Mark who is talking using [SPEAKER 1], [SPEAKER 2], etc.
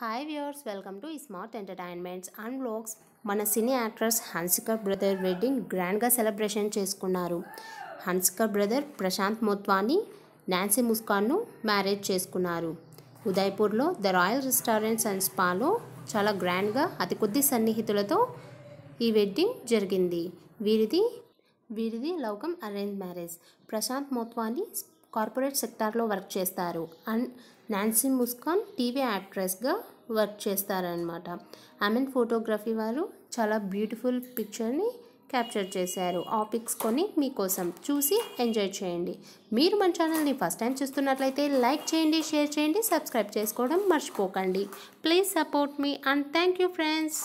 [SPEAKER 1] hi viewers welcome to smart entertainments and vlogs మన cine actress హన్సికర్ brother wedding గ్రాండ్గా celebration చేసుకున్నారు హన్సికర్ బ్రదర్ ప్రశాంత్ మోత్వాని నాన్సీ ముస్కాన్ను మ్యారేజ్ చేసుకున్నారు ఉదయ్పూర్లో ద రాయల్ రెస్టారెంట్స్ అండ్ స్పాలో చాలా గ్రాండ్గా అతి కొద్ది సన్నిహితులతో ఈ వెడ్డింగ్ జరిగింది వీరిది వీరిది లౌకం arrange marriage Prashant Motwani corporate సెక్టార్లో వర్క్ చేస్తారు అండ్ నాన్సీ ముస్కాన్ టీవీ యాక్ట్రెస్గా వర్క్ చేస్తారనమాట ఆమెన్ ఫోటోగ్రఫీ వారు చాలా బ్యూటిఫుల్ పిక్చర్ని క్యాప్చర్ చేశారు ఆ పిక్స్ కొని మీకోసం చూసి ఎంజాయ్ చేయండి మీరు మన ఛానల్ని ఫస్ట్ టైం చూస్తున్నట్లయితే లైక్ చేయండి షేర్ చేయండి సబ్స్క్రైబ్ చేసుకోవడం మర్చిపోకండి ప్లీజ్ సపోర్ట్ మీ అండ్ థ్యాంక్ యూ ఫ్రెండ్స్